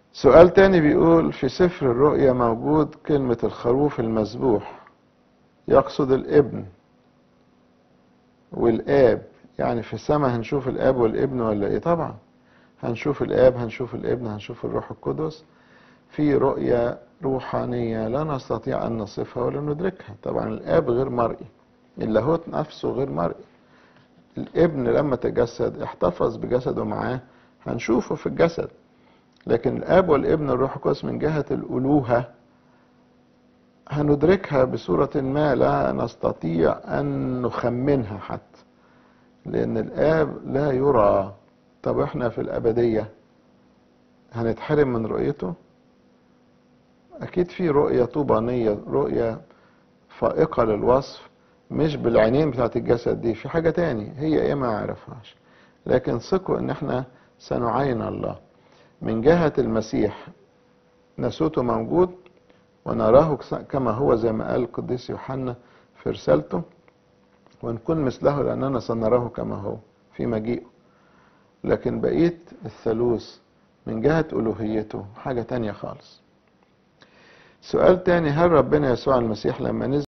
سؤال تاني بيقول في سفر الرؤيا موجود كلمة الخروف المذبوح يقصد الابن والآب يعني في السماء هنشوف الآب والابن ولا إيه طبعا هنشوف الآب هنشوف الابن هنشوف الروح القدس في رؤية روحانية لا نستطيع أن نصفها ولا ندركها طبعا الآب غير مرئي اللاهوت نفسه غير مرئي الابن لما تجسد احتفظ بجسده معاه هنشوفه في الجسد لكن الاب والابن الروح القدس من جهه الالوهه هندركها بصوره ما لا نستطيع ان نخمنها حتى لان الاب لا يرى طب احنا في الابديه هنتحرم من رؤيته اكيد في رؤيه طوبانيه رؤيه فائقه للوصف مش بالعينين بتاعت الجسد دي في حاجه تاني هي ايه ما اعرفهاش لكن ثقوا ان احنا سنعين الله من جهة المسيح ناسوته موجود ونراه كما هو زي ما قال القديس يوحنا في رسالته ونكون مثله لأننا سنراه كما هو في مجيئه لكن بقية الثالوث من جهة ألوهيته حاجة تانية خالص سؤال تاني هل ربنا يسوع المسيح لما نزل